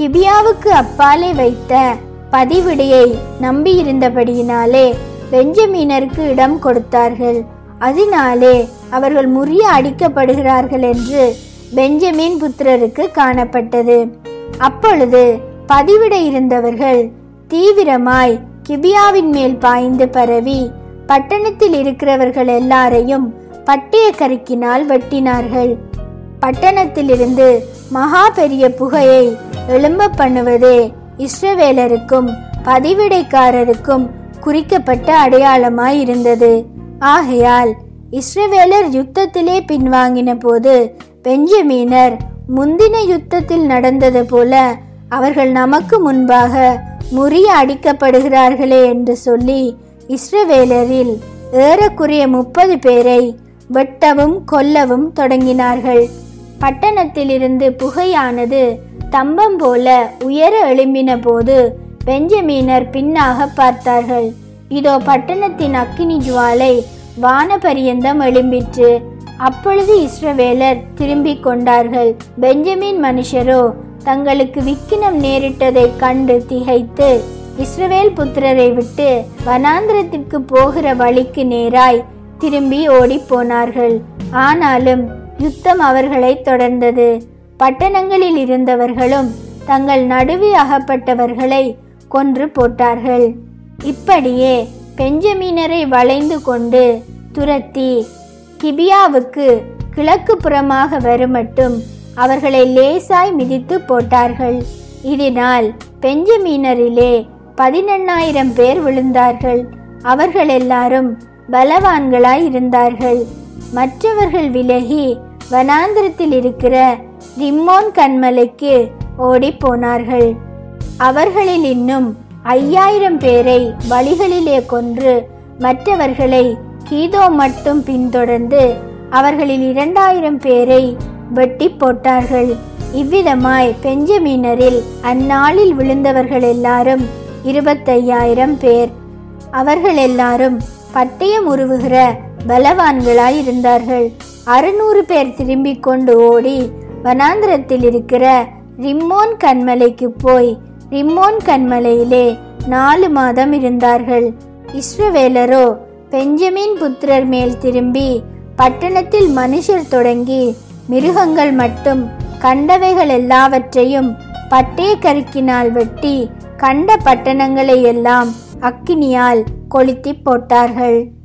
கிபியாவுக்கு அப்பாலே வைத்த பதிவிடையை நம்பியிருந்தபடியினாலே பெஞ்சமீனருக்கு இடம் கொடுத்தார்கள் அதனாலே அவர்கள் முறிய அடிக்கப்படுகிறார்கள் என்று பெஞ்சமின் புத்திரருக்கு காணப்பட்டது அப்பொழுது பதிவிட இருந்தவர்கள் தீவிரமாய் கிபியாவின் மேல் பாய்ந்து பரவி பட்டணத்தில் இருக்கிறவர்கள் எல்லாரையும் பட்டய கருக்கினால் வெட்டினார்கள் பட்டணத்திலிருந்து மகா பெரிய புகையை எழும்ப பண்ணுவதே இஸ்ரவேலருக்கும் பதிவிடைக்காரருக்கும் குறிக்கப்பட்ட அடையாளமாய் இருந்தது ஆகையால் இஸ்ரவேலர் யுத்தத்திலே பின்வாங்கின போது பெஞ்சமீனர் முந்தின யுத்தத்தில் நடந்தது போல அவர்கள் நமக்கு முன்பாக முறிய அடிக்கப்படுகிறார்களே என்று சொல்லி இஸ்ரவேலரில் ஏறக்குறைய முப்பது பேரை வெட்டவும் கொல்லவும் தொடங்கினார்கள் பட்டணத்திலிருந்து புகையானது தம்பம் போல உயர எழும்பின போது பெஞ்சமீனர் பின்னாக பார்த்தார்கள் இதோ பட்டணத்தின் அக்கினி ஜுவாலை வானபரியந்தம் எழும்பிற்று அப்பொழுது இஸ்ரவேலர் திரும்பிக் கொண்டார்கள் பெஞ்சமின் மனுஷரோ தங்களுக்கு விக்கினம் நேரிட்டதை கண்டு திகைத்து இஸ்ரவேல் புத்திரரை விட்டு வனாந்திரத்திற்கு போகிற வழிக்கு நேராய் திரும்பி ஓடிப் போனார்கள் ஆனாலும் யுத்தம் அவர்களை தொடர்ந்தது பட்டணங்களில் இருந்தவர்களும் தங்கள் நடுவே அகப்பட்டவர்களை கொன்று போட்டார்கள் இப்படியே பெஞ்சமீனரை வளைந்து கொண்டு துரத்தி கிபியாவுக்கு கிழக்கு புறமாக வருமட்டும் அவர்களை லேசாய் மிதித்து போட்டார்கள் இதனால் பெஞ்சமீனரிலே பதினெண்ணாயிரம் பேர் விழுந்தார்கள் அவர்கள் எல்லாரும் பலவான்களாய் இருந்தார்கள் மற்றவர்கள் விலகி வனாந்திரத்தில் இருக்கிற ரிம்மோன் கண்மலைக்கு ஓடிப் போனார்கள் அவர்களில் இன்னும் ஐயாயிரம் பேரை வழிகளிலே கொன்று மற்றவர்களை கீதோ மட்டும் பின்தொடர்ந்து அவர்களில் இரண்டாயிரம் பேரை வெட்டி போட்டார்கள் இவ்விதமாய் பெஞ்சமீனரில் அந்நாளில் விழுந்தவர்கள் எல்லாரும் இருபத்தையாயிரம் பேர் அவர்கள் எல்லாரும் பட்டயம் உருவுகிற பலவான்களாய் இருந்தார்கள் அறுநூறு பேர் திரும்பிக் கொண்டு ஓடி வனாந்திரத்தில் இருக்கிற ரிம்மோன் கண்மலைக்கு போய் ரிம்மோன் கண்மலையிலே நாலு மாதம் இருந்தார்கள் இஸ்ரவேலரோ பெஞ்சமின் புத்திரர் மேல் திரும்பி பட்டணத்தில் மனுஷர் தொடங்கி மிருகங்கள் மட்டும் கண்டவைகள் எல்லாவற்றையும் பட்டே கருக்கினால் வெட்டி கண்ட பட்டணங்களை எல்லாம் அக்கினியால் கொளுத்தி போட்டார்கள்